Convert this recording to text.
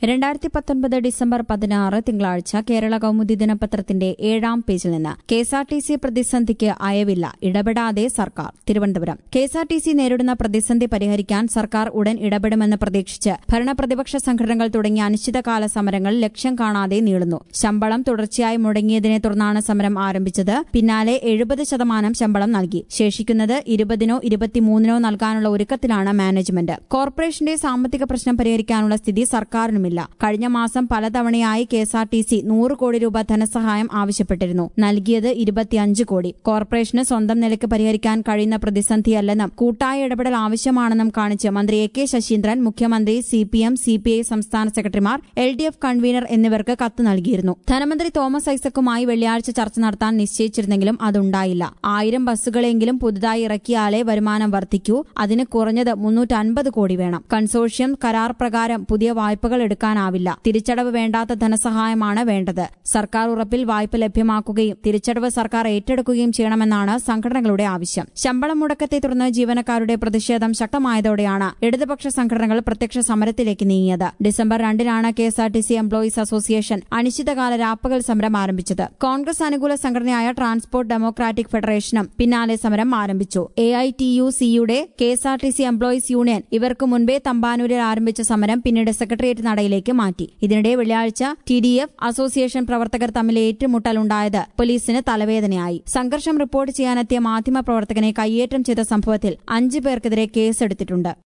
രണ്ടായിരത്തി പത്തൊൻപത് ഡിസംബർ പതിനാറ് തിങ്കളാഴ്ച കേരള കൌമുദി ദിനപത്രത്തിന്റെ ഏഴാം പേജിൽ നിന്ന് കെഎസ്ആർടിസി പ്രതിസന്ധിക്ക് അയവില്ല ഇടപെടാതെ സർക്കാർ തിരുവനന്തപുരം കെഎസ്ആർടിസി നേരിടുന്ന പ്രതിസന്ധി പരിഹരിക്കാൻ സർക്കാർ ഉടൻ ഇടപെടുമെന്ന് പ്രതീക്ഷിച്ച് ഭരണപ്രതിപക്ഷ സംഘടനകൾ തുടങ്ങിയ അനിശ്ചിതകാല സമരങ്ങൾ ലക്ഷ്യം കാണാതെ നീളുന്നു ശമ്പളം തുടർച്ചയായി മുടങ്ങിയതിനെ തുടർന്നാണ് സമരം ആരംഭിച്ചത് പിന്നാലെ എഴുപത് ശതമാനം ശമ്പളം നൽകി ശേഷിക്കുന്നത് ഇരുപതിനോ ഇരുപത്തിമൂന്നിനോ നൽകാനുള്ള ഒരുക്കത്തിലാണ് മാനേജ്മെന്റ് കോർപ്പറേഷന്റെ സാമ്പത്തിക പ്രശ്നം പരിഹരിക്കാനുള്ള സ്ഥിതി സർക്കാരിനുമില്ല കഴിഞ്ഞ മാസം പലതവണയായി കെഎസ്ആർടിസി നൂറ് കോടി രൂപ ധനസഹായം ആവശ്യപ്പെട്ടിരുന്നു നൽകിയത് ഇരുപത്തിയഞ്ച് കോടി കോർപ്പറേഷന് സ്വന്തം നിലയ്ക്ക് പരിഹരിക്കാൻ കഴിയുന്ന പ്രതിസന്ധിയല്ലെന്നും കൂട്ടായ ഇടപെടൽ ആവശ്യമാണെന്നും കാണിച്ച് മന്ത്രി എ കെ ശശീന്ദ്രൻ മുഖ്യമന്ത്രി C P M C P I സംസ്ഥാന സെക്രട്ടറിമാർ എൽ ഡി എഫ് കൺവീനർ എന്നിവർക്ക് കത്ത് നൽകിയിരുന്നു ധനമന്ത്രി തോമസ് ഐസക്കുമായി വെള്ളിയാഴ്ച ചർച്ച നടത്താൻ നിശ്ചയിച്ചിരുന്നെങ്കിലും അതുണ്ടായില്ല ആയിരം ബസ്സുകളെങ്കിലും പുതുതായി ഇറക്കിയാലേ വരുമാനം വർദ്ധിക്കൂ അതിന് കുറഞ്ഞത് മുന്നൂറ്റൻപത് കോടി വേണം കൺസോർഷ്യം കരാർ പ്രകാരം പുതിയ വായ്പകൾ എടുക്കാനാവില്ല തിരിച്ചടവ് വേണ്ടാത്ത ധനസഹായമാണ് വേണ്ടത് സർക്കാർ ഉറപ്പിൽ വായ്പ ലഭ്യമാക്കുകയും തിരിച്ചടവ് സർക്കാർ ഏറ്റെടുക്കുകയും ചെയ്യണമെന്നാണ് സംഘടനകളുടെ ആവശ്യം ശമ്പളം മുടക്കത്തെ തുടർന്ന് ജീവനക്കാരുടെ പ്രതിഷേധം ശക്തമായതോടെയാണ് ഇടതുപക്ഷ സംഘടനകൾ പ്രത്യക്ഷ സമരത്തിലേക്ക് നീങ്ങിയത് ഡിസംബർ രണ്ടിനാണ് കെഎസ്ആർടിസി എംപ്ലോയീസ് അസോസിയേഷൻ അനിശ്ചിതകാല രാപ്പകൽ സമരം ആരംഭിച്ചത് കോൺഗ്രസ് അനുകൂല സംഘടനയായ ട്രാൻസ്പോർട്ട് ഡെമോക്രാറ്റിക് ഫെഡറേഷനും പിന്നാലെ സമരം ആരംഭിച്ചു എ ഐ ടി യു സിയുടെ കെഎസ്ആർടിസി എംപ്ലോയീസ് യൂണിയൻ ഇവർക്ക് മുൻപേ തമ്പാനൂരിൽ ആരംഭിച്ച സമരം പിന്നീട് സെക്രട്ടേറിയറ്റ് നടയിലേക്ക് മാറ്റി ഇതിനിടെ വെള്ളിയാഴ്ച ടി ഡി എഫ് അസോസിയേഷൻ പ്രവർത്തകർ തമ്മിൽ ഏറ്റുമുട്ടലുണ്ടായത് പോലീസിന് തലവേദനയായി സംഘർഷം റിപ്പോർട്ട് ചെയ്യാനെത്തിയ മാധ്യമപ്രവർത്തകനെ കയ്യേറ്റം ചെയ്ത സംഭവത്തിൽ അഞ്ചു പേർക്കെതിരെ കേസെടുത്തിട്ടുണ്ട്